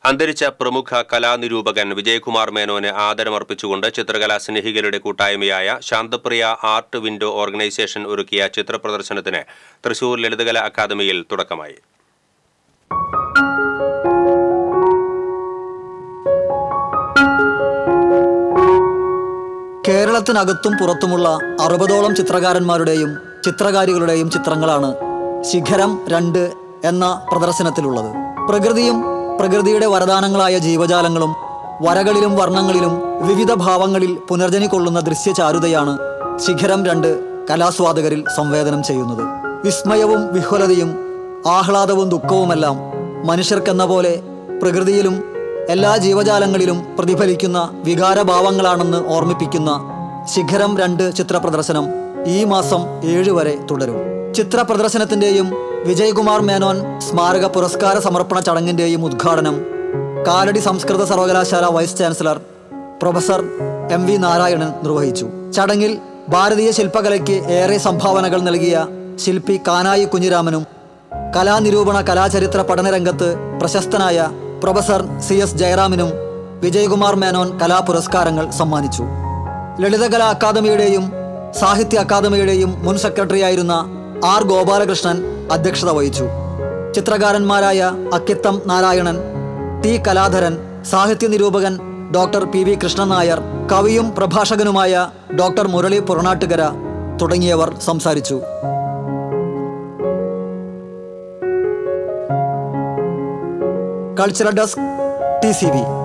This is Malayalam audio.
അന്തരിച്ച പ്രമുഖ കലാനിരൂപകൻ വിജയകുമാർ മേനോന് ആദരമർപ്പിച്ചുകൊണ്ട് ചിത്രകലാ സ്നേഹികളുടെ കൂട്ടായ്മയായ ശാന്തപ്രിയ ആർട്ട് വിൻഡോ ഓർഗനൈസേഷൻ ഒരുക്കിയ ചിത്രപ്രദർശനത്തിന് തൃശൂർ ലളിതകലാ അക്കാദമിയിൽ തുടക്കമായി കേരളത്തിനകത്തും പുറത്തുമുള്ള അറുപതോളം ചിത്രകാരന്മാരുടെയും ചിത്രകാരികളുടെയും ചിത്രങ്ങളാണ് ശിഖരം രണ്ട് എന്ന പ്രദർശനത്തിലുള്ളത് പ്രകൃതിയും പ്രകൃതിയുടെ വരദാനങ്ങളായ ജീവജാലങ്ങളും വരകളിലും വർണ്ണങ്ങളിലും വിവിധ ഭാവങ്ങളിൽ പുനർജനി കൊള്ളുന്ന ദൃശ്യചാരുതയാണ് ശിഖരം രണ്ട് കലാസ്വാദകരിൽ സംവേദനം ചെയ്യുന്നത് വിസ്മയവും വിഹ്വലതയും ആഹ്ലാദവും ദുഃഖവുമെല്ലാം മനുഷ്യർക്കെന്ന പോലെ പ്രകൃതിയിലും എല്ലാ ജീവജാലങ്ങളിലും പ്രതിഫലിക്കുന്ന വികാരഭാവങ്ങളാണെന്ന് ഓർമ്മിപ്പിക്കുന്ന ശിഖരം രണ്ട് ചിത്ര പ്രദർശനം ഈ മാസം ഏഴ് വരെ തുടരും ചിത്ര പ്രദർശനത്തിന്റെയും വിജയകുമാർ മേനോൻ സ്മാരക പുരസ്കാര സമർപ്പണ ചടങ്ങിന്റെയും ഉദ്ഘാടനം കാലടി സംസ്കൃത സർവകലാശാല vice chancellor professor M V Narayanan നിർവഹിച്ചു ചടങ്ങിൽ ഭാരതീയ ശില്പകലയ്ക്ക് ഏറെ സംഭാവനകൾ നൽകിയ ശില്പി കാനായി കുഞ്ഞിരാമനും കലാനിരൂപണ കലാചരിത്ര പഠനരംഗത്ത് പ്രശസ്തനായ പ്രൊഫസർ സി എസ് ജയറാമിനും വിജയകുമാർ മേനോൻ കലാപുരസ്കാരങ്ങൾ സമ്മാനിച്ചു ലളിതകലാ അക്കാദമിയുടെയും സാഹിത്യ അക്കാദമിയുടെയും മുൻ സെക്രട്ടറിയായിരുന്ന ആർ ഗോപാലകൃഷ്ണൻ അധ്യക്ഷത വഹിച്ചു ചിത്രകാരന്മാരായ അക്കിത്തം നാരായണൻ ടി കലാധരൻ സാഹിത്യ നിരൂപകൻ doctor P V Krishnan Nair കവിയും പ്രഭാഷകനുമായ ഡോക്ടർ മുരളി പുറനാട്ടുകര തുടങ്ങിയവർ സംസാരിച്ചു cultural desk T C V